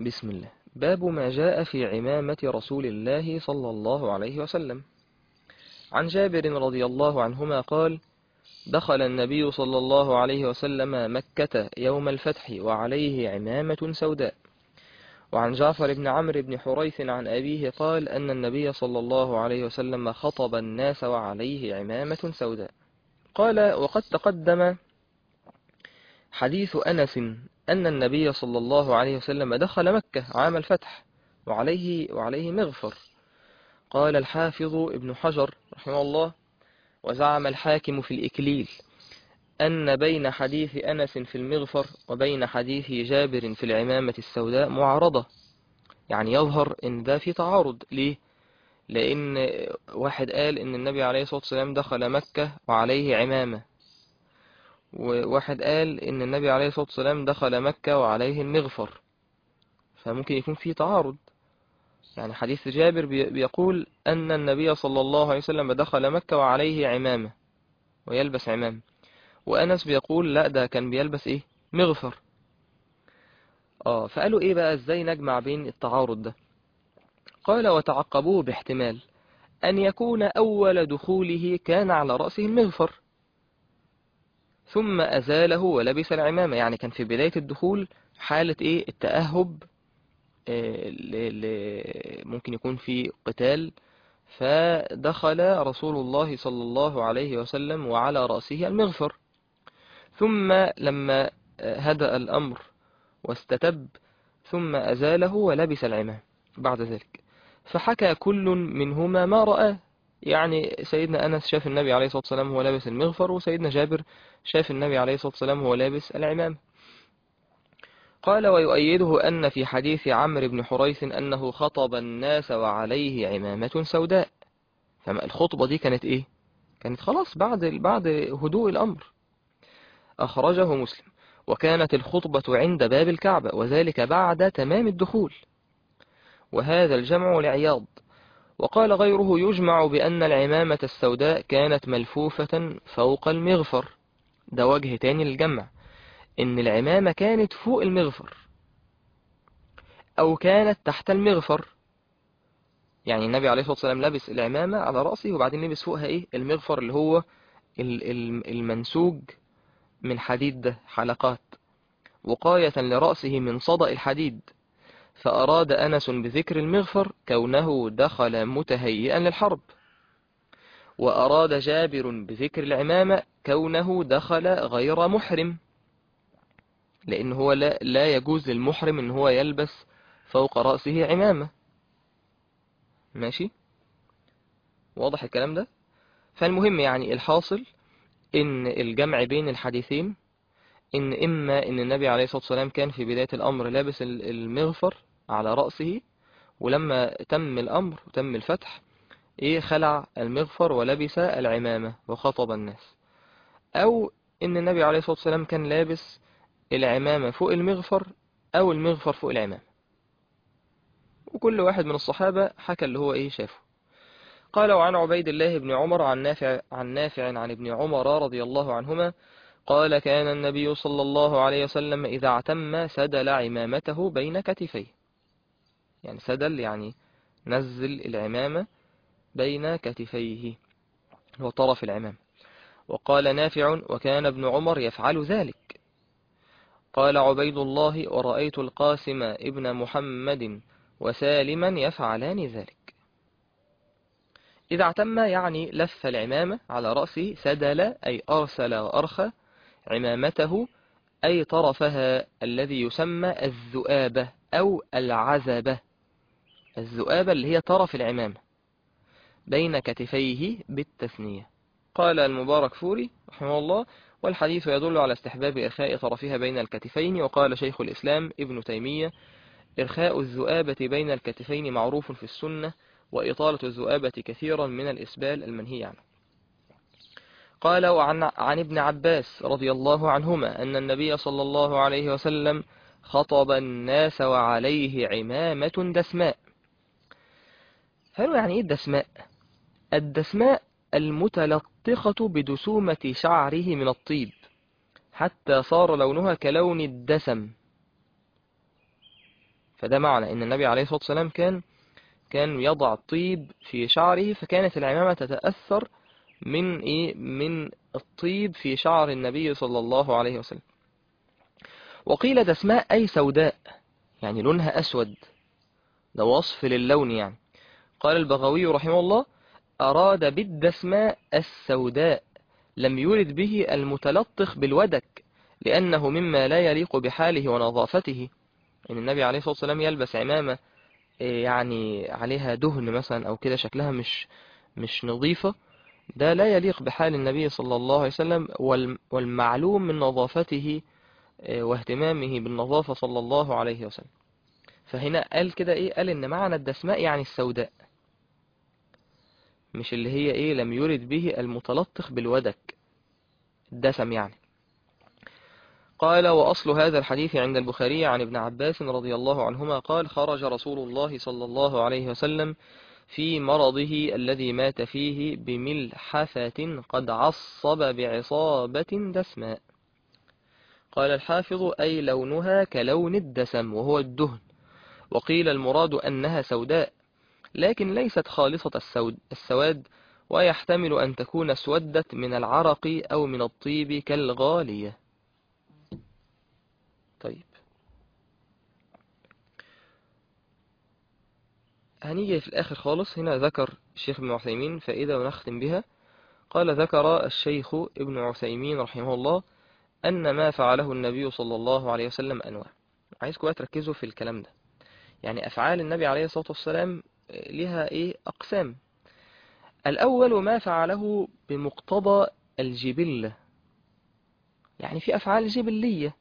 بسم الله باب ما جاء في عمامة رسول الله صلى الله عليه وسلم عن جابر رضي الله عنهما قال دخل النبي صلى الله عليه وسلم مكة يوم الفتح وعليه عمامة سوداء وعن جعفر بن عمرو بن حريث عن أبيه قال أن النبي صلى الله عليه وسلم خطب الناس وعليه عمامة سوداء قال وقد تقدم حديث أنس أن النبي صلى الله عليه وسلم دخل مكة عام الفتح وعليه, وعليه مغفر قال الحافظ ابن حجر رحمه الله وزعم الحاكم في الإكليل أن بين حديث أنس في المغفر وبين حديث جابر في العمامة السوداء معارضة يعني يظهر إن ده في تعارض ليه؟ لأن واحد قال إن النبي عليه الصلاة والسلام دخل مكة وعليه عمامة وواحد قال إن النبي عليه الصلاة والسلام دخل مكة وعليه المغفر فممكن يكون في تعارض يعني حديث جابر بيقول أن النبي صلى الله عليه وسلم دخل مكة وعليه عمامة ويلبس عمامة وأنس بيقول لا ده كان بيلبس إيه مغفر آه فقالوا إيه بقى إزاي نجمع بين التعارض ده قال وتعقبوه باحتمال أن يكون أول دخوله كان على رأسه المغفر ثم أزاله ولبس العمامة يعني كان في بداية الدخول حالة إيه التأهب ممكن يكون في قتال فدخل رسول الله صلى الله عليه وسلم وعلى رأسه المغفر ثم لما هدأ الأمر واستتب ثم أزاله ولبس العمام بعد ذلك فحكى كل منهما ما رأى يعني سيدنا أنس شاف النبي عليه الصلاة والسلام هو لابس المغفر وسيدنا جابر شاف النبي عليه الصلاة والسلام هو لابس العمام قال ويؤيده أن في حديث عمرو بن حريث أنه خطب الناس وعليه عمامة سوداء فالخطبة دي كانت إيه كانت خلاص بعد بعد هدوء الأمر أخرجه مسلم وكانت الخطبة عند باب الكعبة وذلك بعد تمام الدخول وهذا الجمع لعياض وقال غيره يجمع بأن العمامة السوداء كانت ملفوفة فوق المغفر ده وجه تاني للجمع إن العمامة كانت فوق المغفر أو كانت تحت المغفر يعني النبي عليه الصلاة والسلام لبس العمامة على رأسه وبعدين لبس فوقها إيه المغفر اللي هو المنسوج من حديد ده حلقات وقاية لرأسه من صدأ الحديد فأراد أنس بذكر المغفر كونه دخل متهيئا للحرب وأراد جابر بذكر العمامة كونه دخل غير محرم لأن هو لا, لا يجوز للمحرم أن هو يلبس فوق رأسه عمامة ماشي واضح الكلام ده فالمهم يعني الحاصل ان الجمع بين الحديثين ان اما ان النبي عليه الصلاة والسلام كان في بداية الامر لابس المغفر على رأسه ولما تم الامر وتم الفتح ايه خلع المغفر ولبس العمامة وخطب الناس او ان النبي عليه الصلاة والسلام كان لابس العمامة فوق المغفر او المغفر فوق العمامة وكل واحد من الصحابة حكى اللي هو ايه شافه قال وعن عبيد الله بن عمر عن نافع عن نافع عن ابن عمر رضي الله عنهما قال كان النبي صلى الله عليه وسلم إذا اعتم سدل عمامته بين كتفيه يعني سدل يعني نزل العمامة بين كتفيه هو طرف العمام وقال نافع وكان ابن عمر يفعل ذلك قال عبيد الله ورأيت القاسم ابن محمد وسالما يفعلان ذلك إذا اعتم يعني لف العمامة على رأسه سدل أي أرسل وأرخى عمامته أي طرفها الذي يسمى الذؤابة أو العزبة الذؤابة اللي هي طرف العمامة بين كتفيه بالتثنية قال المبارك فوري رحمه الله والحديث يدل على استحباب إرخاء طرفها بين الكتفين وقال شيخ الإسلام ابن تيمية إرخاء الذؤابة بين الكتفين معروف في السنة وإطالة الذؤابة كثيرا من الإسبال المنهي عنه قال وعن عن ابن عباس رضي الله عنهما أن النبي صلى الله عليه وسلم خطب الناس وعليه عمامة دسماء هل يعني إيه الدسماء الدسماء المتلطخة بدسومة شعره من الطيب حتى صار لونها كلون الدسم فده معنى ان النبي عليه الصلاة والسلام كان كان يضع الطيب في شعره فكانت العمامة تتأثر من ايه من الطيب في شعر النبي صلى الله عليه وسلم وقيل دسماء أي سوداء يعني لونها أسود ده وصف للون يعني قال البغوي رحمه الله أراد بالدسماء السوداء لم يرد به المتلطخ بالودك لأنه مما لا يليق بحاله ونظافته إن النبي عليه الصلاة والسلام يلبس عمامة يعني عليها دهن مثلا أو كده شكلها مش مش نظيفة ده لا يليق بحال النبي صلى الله عليه وسلم والمعلوم من نظافته واهتمامه بالنظافة صلى الله عليه وسلم فهنا قال كده ايه قال ان معنى الدسماء يعني السوداء مش اللي هي ايه لم يرد به المتلطخ بالودك الدسم يعني قال وأصل هذا الحديث عند البخاري عن ابن عباس رضي الله عنهما قال خرج رسول الله صلى الله عليه وسلم في مرضه الذي مات فيه بملحفة قد عصب بعصابة دسماء قال الحافظ أي لونها كلون الدسم وهو الدهن وقيل المراد أنها سوداء لكن ليست خالصة السود السواد ويحتمل أن تكون اسودت من العرق أو من الطيب كالغالية طيب هنيجي في الآخر خالص هنا ذكر الشيخ ابن عثيمين فائدة ونختم بها قال ذكر الشيخ ابن عثيمين رحمه الله أن ما فعله النبي صلى الله عليه وسلم أنواع عايزكم بقى تركزوا في الكلام ده يعني أفعال النبي عليه الصلاة والسلام لها إيه أقسام الأول ما فعله بمقتضى الجبلة يعني في أفعال جبلية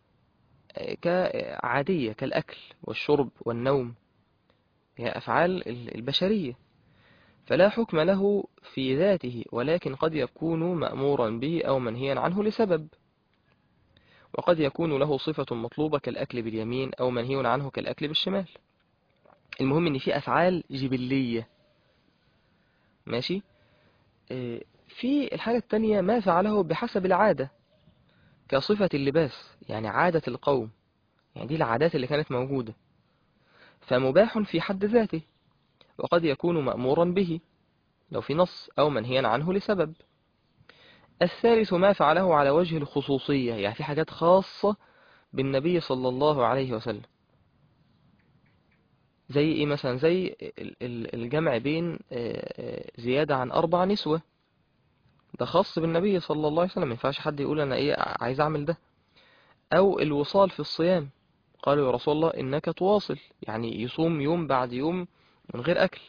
كعادية كالأكل والشرب والنوم هي أفعال البشرية فلا حكم له في ذاته ولكن قد يكون مأمورا به أو منهيا عنه لسبب وقد يكون له صفة مطلوبة كالأكل باليمين أو منهي عنه كالأكل بالشمال المهم ان في أفعال جبلية ماشي في الحاجة التانية ما فعله بحسب العادة كصفة اللباس يعني عادة القوم يعني دي العادات اللي كانت موجودة فمباح في حد ذاته وقد يكون مأمورا به لو في نص أو منهيا عنه لسبب الثالث ما فعله على وجه الخصوصية يعني في حاجات خاصة بالنبي صلى الله عليه وسلم زي ايه مثلا زي الجمع بين زيادة عن أربع نسوة ده خاص بالنبي صلى الله عليه وسلم ما ينفعش حد يقول أنا إيه عايز أعمل ده أو الوصال في الصيام قالوا يا رسول الله إنك تواصل يعني يصوم يوم بعد يوم من غير أكل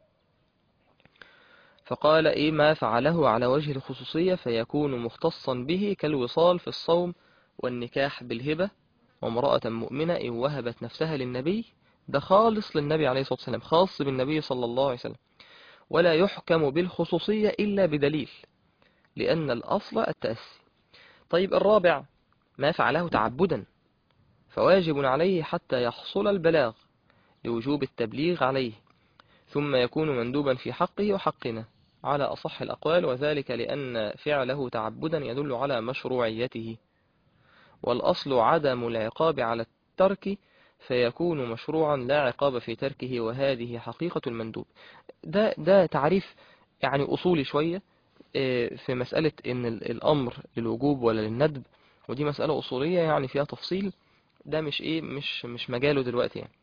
فقال إيه ما فعله على وجه الخصوصية فيكون مختصا به كالوصال في الصوم والنكاح بالهبة وامرأة مؤمنة إن وهبت نفسها للنبي ده خالص للنبي عليه الصلاة والسلام خاص بالنبي صلى الله عليه وسلم ولا يحكم بالخصوصية إلا بدليل لأن الأصل التأسي طيب الرابع ما فعله تعبدا فواجب عليه حتى يحصل البلاغ لوجوب التبليغ عليه ثم يكون مندوبا في حقه وحقنا على أصح الأقوال وذلك لأن فعله تعبدا يدل على مشروعيته والأصل عدم العقاب على الترك فيكون مشروعا لا عقاب في تركه وهذه حقيقة المندوب ده, ده تعريف يعني أصولي شوية في مسألة إن الأمر للوجوب ولا للندب ودي مسألة أصولية يعني فيها تفصيل ده مش إيه مش مش مجاله دلوقتي يعني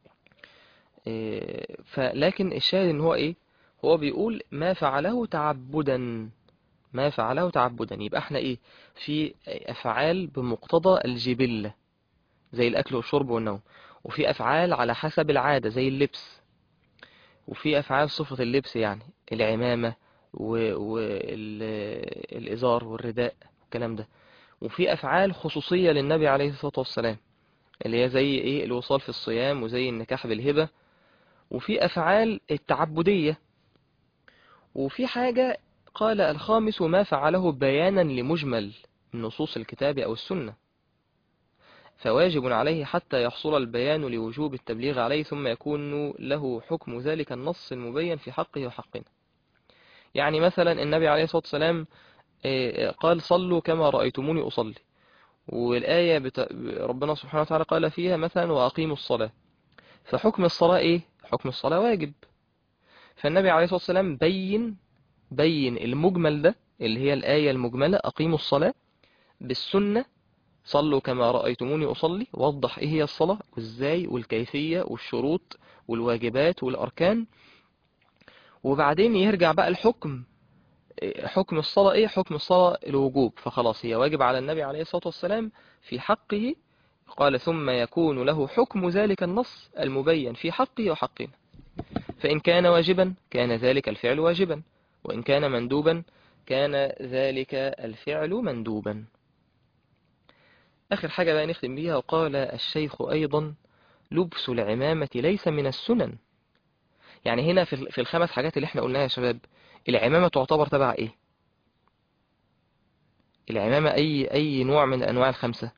فلكن الشاهد إن هو إيه هو بيقول ما فعله تعبدا ما فعله تعبدا يبقى احنا إيه في أفعال بمقتضى الجبلة زي الأكل والشرب والنوم وفي أفعال على حسب العادة زي اللبس وفي أفعال صفة اللبس يعني العمامة والإزار والرداء والكلام ده وفي أفعال خصوصية للنبي عليه الصلاة والسلام اللي هي زي إيه الوصال في الصيام وزي النكاح بالهبة وفي أفعال التعبدية وفي حاجة قال الخامس ما فعله بيانا لمجمل من نصوص الكتاب أو السنة فواجب عليه حتى يحصل البيان لوجوب التبليغ عليه ثم يكون له حكم ذلك النص المبين في حقه وحقنا يعني مثلا النبي عليه الصلاة والسلام قال صلوا كما رأيتموني أصلي والآية بت... ربنا سبحانه وتعالى قال فيها مثلا وأقيموا الصلاة فحكم الصلاة إيه؟ حكم الصلاة واجب فالنبي عليه الصلاة والسلام بين بين المجمل ده اللي هي الآية المجملة أقيموا الصلاة بالسنة صلوا كما رأيتموني أصلي وضح إيه هي الصلاة وإزاي والكيفية والشروط والواجبات والأركان وبعدين يرجع بقى الحكم حكم الصلاة إيه حكم الصلاة الوجوب فخلاص هي واجب على النبي عليه الصلاة والسلام في حقه قال ثم يكون له حكم ذلك النص المبين في حقه وحقنا فإن كان واجبا كان ذلك الفعل واجبا وإن كان مندوبا كان ذلك الفعل مندوبا آخر حاجة بقى نختم بيها وقال الشيخ أيضا لبس العمامة ليس من السنن يعني هنا في في الخمس حاجات اللي احنا قلناها يا شباب العمامة تعتبر تبع ايه العمامة اي اي نوع من انواع الخمسة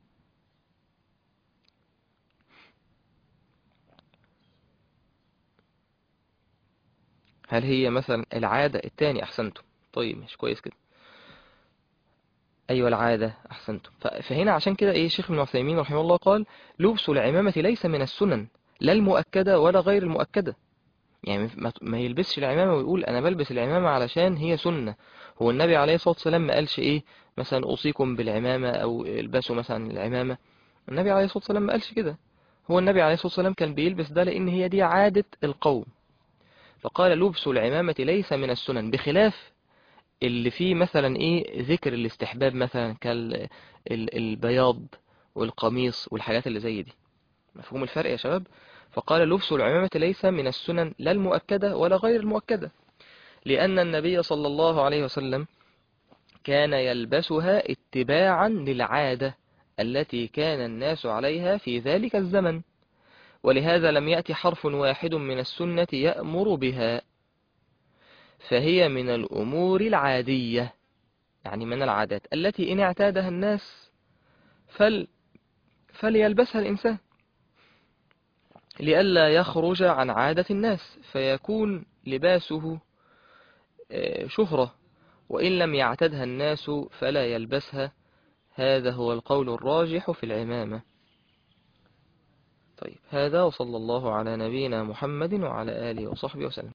هل هي مثلا العادة التاني احسنتم طيب مش كويس كده ايوه العادة احسنتم فهنا عشان كده ايه شيخ ابن عثيمين رحمه الله قال لبس العمامة ليس من السنن لا المؤكدة ولا غير المؤكدة يعني ما يلبسش العمامة ويقول أنا بلبس العمامة علشان هي سنة هو النبي عليه الصلاة والسلام ما قالش إيه مثلا أوصيكم بالعمامة أو البسوا مثلا العمامة النبي عليه الصلاة والسلام ما قالش كده هو النبي عليه الصلاة والسلام كان بيلبس ده لأن هي دي عادة القوم فقال لبس العمامة ليس من السنن بخلاف اللي فيه مثلا إيه ذكر الاستحباب مثلا كالبياض والقميص والحاجات اللي زي دي مفهوم الفرق يا شباب فقال لبس العمامة ليس من السنن لا المؤكدة ولا غير المؤكدة لأن النبي صلى الله عليه وسلم كان يلبسها اتباعا للعادة التي كان الناس عليها في ذلك الزمن ولهذا لم يأتي حرف واحد من السنة يأمر بها فهي من الأمور العادية يعني من العادات التي إن اعتادها الناس فل فليلبسها الإنسان لئلا يخرج عن عادة الناس فيكون لباسه شهرة وإن لم يعتدها الناس فلا يلبسها هذا هو القول الراجح في العمامة طيب هذا وصلى الله على نبينا محمد وعلى آله وصحبه وسلم